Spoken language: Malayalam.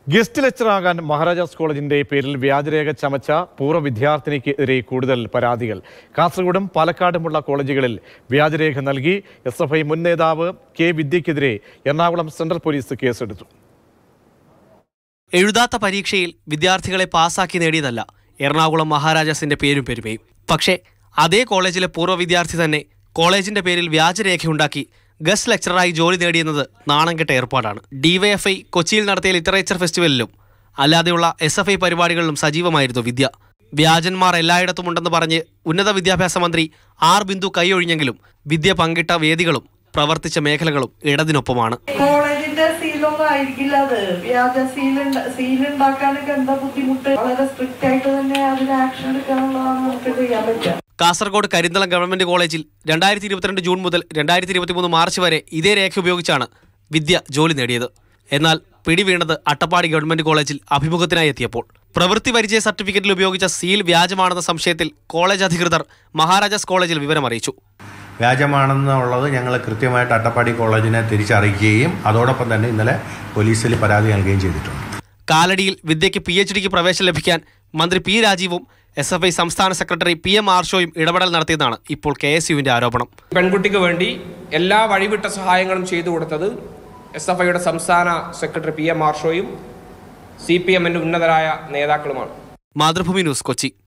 ഗസ്റ്റ് ലെക്ചറാകാൻ മഹാരാജാസ് കോളേജിന്റെ പേരിൽ വ്യാജരേഖ ചമച്ച പൂർവ്വ വിദ്യാർത്ഥിനിക്കെതിരെ കൂടുതൽ പരാതികൾ കാസർഗോഡും പാലക്കാടുമുള്ള കോളേജുകളിൽ വ്യാജരേഖ നൽകി എസ് എഫ് ഐ മുൻ നേതാവ് കെ വിദ്യക്കെതിരെ എറണാകുളം സെൻട്രൽ പോലീസ് കേസെടുത്തു എഴുതാത്ത പരീക്ഷയിൽ വിദ്യാർത്ഥികളെ പാസാക്കി നേടിയതല്ല എറണാകുളം മഹാരാജാസിന്റെ പേരും പെരുമയും പക്ഷേ അതേ കോളേജിലെ പൂർവ്വ വിദ്യാർത്ഥി തന്നെ കോളേജിന്റെ പേരിൽ വ്യാജരേഖയുണ്ടാക്കി ഗസ്റ്റ് ലെക്ചറായി ജോലി നേടിയെന്നത് നാണംകെട്ട ഏർപ്പാടാണ് ഡിവൈഎഫ്ഐ കൊച്ചിയിൽ നടത്തിയ ലിറ്ററേച്ചർ ഫെസ്റ്റിവലിലും അല്ലാതെയുള്ള എസ് എഫ് ഐ പരിപാടികളിലും സജീവമായിരുന്നു വിദ്യ വ്യാജന്മാർ എല്ലായിടത്തും ഉണ്ടെന്ന് പറഞ്ഞ് ഉന്നത വിദ്യാഭ്യാസ മന്ത്രി ആർ ബിന്ദു കൈയൊഴിഞ്ഞെങ്കിലും വിദ്യ പങ്കിട്ട വേദികളും പ്രവർത്തിച്ച മേഖലകളും ഇടതിനൊപ്പമാണ് കോളേജിന്റെ സീലൊന്നും ആയിരിക്കില്ല അത് വ്യാജ സീൽ സീൽ ഉണ്ടാക്കാനൊക്കെ എന്താ ബുദ്ധിമുട്ട് വളരെ സ്ട്രിക്റ്റ് ആയിട്ട് തന്നെ അതിന് ആക്ഷൻ എടുക്കാനുള്ളതാണ് നമുക്ക് ചെയ്യാൻ പറ്റുക കാസർഗോഡ് കരിന്തളം ഗവൺമെന്റ് കോളേജിൽ രണ്ടായിരത്തി ഇരുപത്തിരണ്ട് ജൂൺ മുതൽ രണ്ടായിരത്തി ഇരുപത്തിമൂന്ന് മാർച്ച് വരെ ഇതേ രേഖ ഉപയോഗിച്ചാണ് വിദ്യ ജോലി നേടിയത് എന്നാൽ പിടിവീണത് അട്ടപ്പാടി ഗവൺമെന്റ് കോളേജിൽ അഭിമുഖത്തിനായി എത്തിയപ്പോൾ പ്രവൃത്തി പരിചയ സർട്ടിഫിക്കറ്റിൽ ഉപയോഗിച്ച സീൽ വ്യാജമാണെന്ന സംശയത്തിൽ കോളേജ് അധികൃതർ മഹാരാജാസ് കോളേജിൽ വിവരം അറിയിച്ചു വ്യാജമാണെന്നുള്ളത് ഞങ്ങൾ കൃത്യമായിട്ട് അട്ടപ്പാടി കോളേജിനെ തിരിച്ചറിയിക്കുകയും അതോടൊപ്പം തന്നെ ഇന്നലെ പോലീസിൽ പരാതി നൽകുകയും ചെയ്തിട്ടുണ്ട് കാലടിയിൽ വിദ്യയ്ക്ക് പി എച്ച് ഡിക്ക് പ്രവേശനം ലഭിക്കാൻ മന്ത്രി പി രാജീവും എസ് എഫ് ഐ സംസ്ഥാന സെക്രട്ടറി പി എം ആർഷോയും ഇടപെടൽ നടത്തിയതാണ് ഇപ്പോൾ കെ എസ് യുവിന്റെ ആരോപണം പെൺകുട്ടിക്ക് വേണ്ടി എല്ലാ വഴിവിട്ട സഹായങ്ങളും ചെയ്തു കൊടുത്തത് എസ് എഫ് ഐയുടെ സംസ്ഥാന സെക്രട്ടറി പി എം ആർഷോയും സി പി എമ്മിൻ്റെ ഉന്നതരായ നേതാക്കളുമാണ് മാതൃഭൂമി ന്യൂസ് കൊച്ചി